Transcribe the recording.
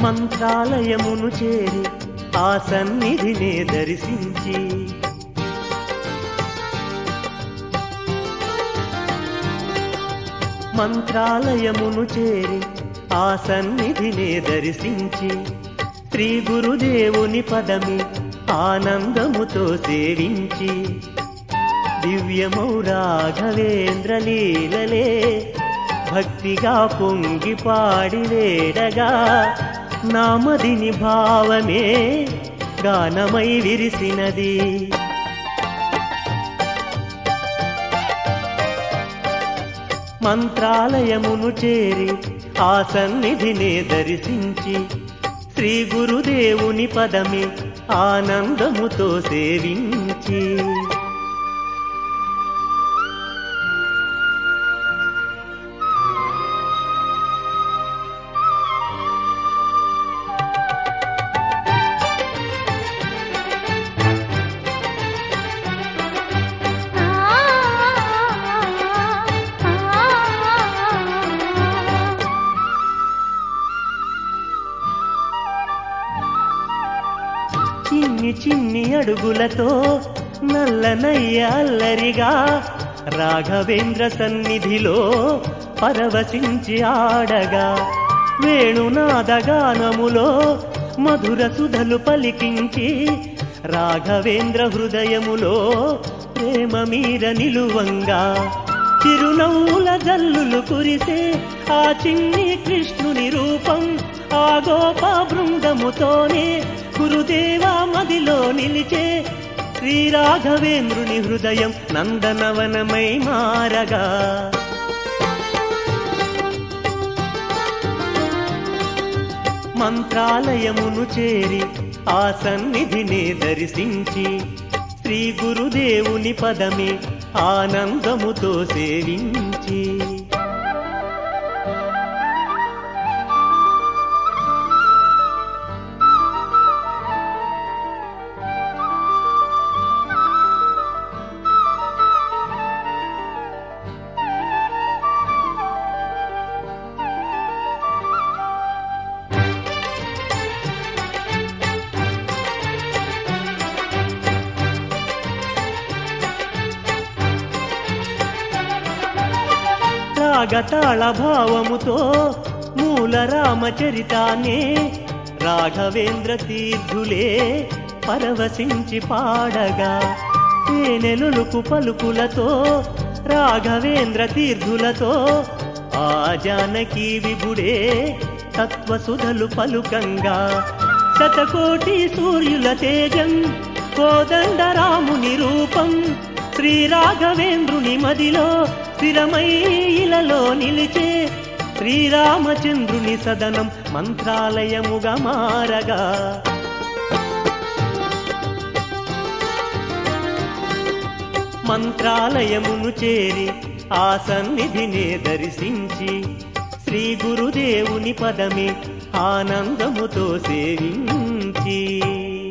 మంత్రాలయమును చేరి ఆ సన్నిధినే దర్శించి మంత్రాలయమును చేరి ఆ సన్నిధినే దర్శించి శ్రీ గురుదేవుని పదమి ఆనందముతో సేవించి దివ్యమౌ రాఘవేంద్ర లీలలే భక్తిగా పొంగి పాడి వేడగా నామదిని భావమే గానమై విరిసినది మంత్రాలయమును చేరి ఆ సన్నిధినే దర్శించి శ్రీ గురుదేవుని పదమి ఆనందముతో సేవించి చిన్ని చిన్ని అడుగులతో నల్లనయ్య అల్లరిగా రాఘవేంద్ర సన్నిధిలో పరవశించి ఆడగా వేణునాదగానములో మధుర సుధలు పలికించి రాఘవేంద్ర హృదయములో ప్రేమ మీర నిలువంగా చిరునవ్వుల జల్లులు కురిసే ఆ చిన్ని కృష్ణుని రూపం ఆ గోప బృందముతోనే గురుదేవా మదిలో నిలిచే శ్రీ రాఘవేంద్రుని హృదయం నందనవనమై మారగా మంత్రాలయమును చేరి ఆ సన్నిధిని దర్శించి శ్రీ గురుదేవుని పదమే ఆనందముతో సేవించి రాగతాళ భావముతో మూల రామచరితానే రాఘవేంద్ర తీర్థులే పరవశించి పాడగా తేనెలులుకు పలుకులతో రాఘవేంద్ర తీర్థులతో ఆ జానకి విభుడే తత్వసుధలు పలుకంగా శతకోటి సూర్యుల తేజం కోదండరాముని రూపం శ్రీ రాఘవేంద్రుని మదిలో స్థిరమై ఇలలో నిలిచే శ్రీరామచంద్రుని సదనం మంత్రాలయముగా మారగా మంత్రాలయమును చేరి ఆ సన్నిధినే దర్శించి శ్రీ గురుదేవుని పదమే ఆనందముతో సేవించి